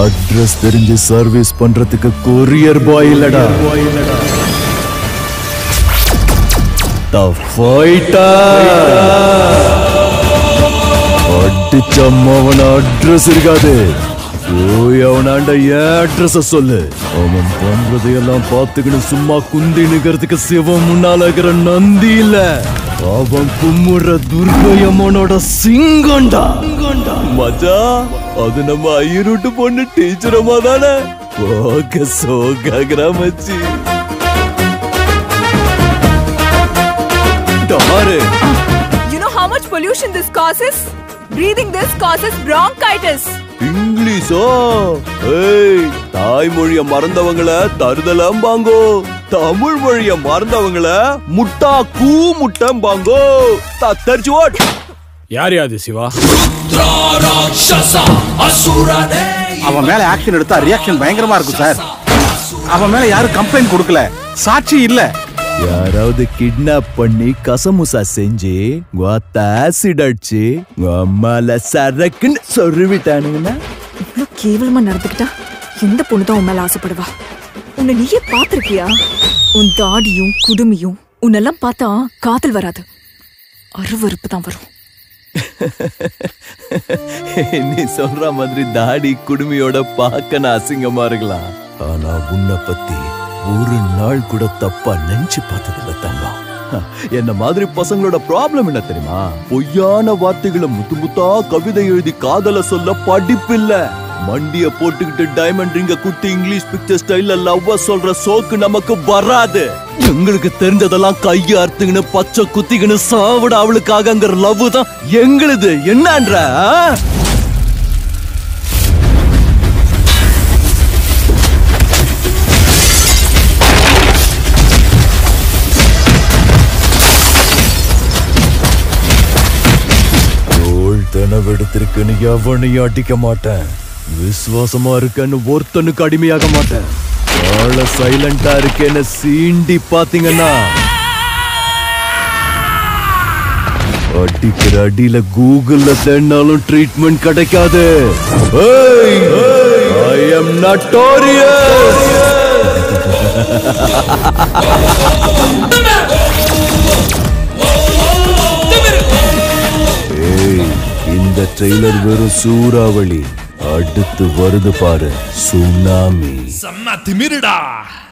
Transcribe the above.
Address தெரிஞ்சு service பண்றதுக்கு courier boy இல்லடா The fighter. அடிச்ச அம்மாவன அட்ரஸ் இருக்காது போய் அவனாண்ட ஏன் அட்ரஸ் சொல்லு அவன் பண்றதையெல்லாம் பார்த்துக்கிட்டு சும்மா குந்தி நிக்கிறதுக்கு சிவம் முன்னால இருக்கிற நந்தி இல்ல அவன் கும்முற துர்கையம்மனோட சிங்கண்டா மஜா அது நம்ம ஐயருட்டு பொண்ணு டீச்சர் அம்மா தானே போக சோகாகிரா மச்சி டாரு You know how much pollution this causes? Breathing this causes bronchitis. இங்கிலீஷோ ஏய் தாய்மொழிய மறந்தவங்கள தருதலம்பாங்கோ தமிழ் மொழிய மறந்தவங்கள முட்டா கூ முட்டம்பாங்கோ தத்தரிச்சு ஓட் யார் யாது சிவா அவன் மேல ஆக்ஷன் எடுத்தா ரியாக்ஷன் பயங்கரமா இருக்கும் சார் அவன் மேல யாரும் கம்ப்ளைண்ட் கொடுக்கல சாட்சி இல்ல யாராவது கிட்னாப் பண்ணி கசமுசா செஞ்சு கொத்த ஆசிட் அடிச்சு உங்க அம்மால சரக்குன்னு சொருவிட்டானுங்கன்னா இவ்ளோ கேவலமா நடந்துக்கிட்டா எந்த பொண்ணு தான் உன் மேல ஆசைப்படுவா உன்னை நீயே பாத்திருக்கியா உன் தாடியும் குடுமியும் உன்னெல்லாம் பார்த்தா காதல் வராது அருவருப்பு தான் வரும் நீ சொல்ற மாதிரி தாடி குடுமையோட பார்க்க நான் அசிங்கமா இருக்கலாம் ஆனா உன்னை பத்தி ஒரு நாள் கூட தப்பா நினைச்சு பார்த்ததில்ல தங்கம் ஹ, என்ன மாதிரி பசங்களோட ப்ராப்ளம் என்ன தெரியுமா பொய்யான வார்த்தைகளை முத்து முத்தா கவிதை எழுதி காதல சொல்ல படிப்பில்ல மண்டிய போட்டுக்கிட்டு டைமண்ட் ரிங்க குத்தி இங்கிலீஷ் பிக்சர் ஸ்டைல்ல லவ்வ சொல்ற சோக்கு நமக்கு வராது எங்களுக்கு தெரிஞ்சதெல்லாம் கைய அறுத்துக்கின்னு பச்சை குத்திக்கின்னு சாவிட அவளுக்காகங்கிற லவ் தான் எங்களுது என்னன்ற ஆ? தோள் தனவெடுத்திருக்குன்னு எவனையும் அடிக்க மாட்டேன் விசுவாசமா இருக்கேன்னு ஒருத்தனுக்கு அடிமையாக மாட்டேன் ஆள சைலண்டா இருக்கேன்னு சீண்டி பாத்தீங்கன்னா அடிக்கிற அடியில கூகுள்ல தேடினாலும் ட்ரீட்மெண்ட் கிடைக்காது ஐ எம் நட்டோரியஸ் ஏய் இந்த ட்ரெய்லர் வெறும் சூறாவளி அடுத்து வருது பாரு சுனாமி செம்ம திமிருடா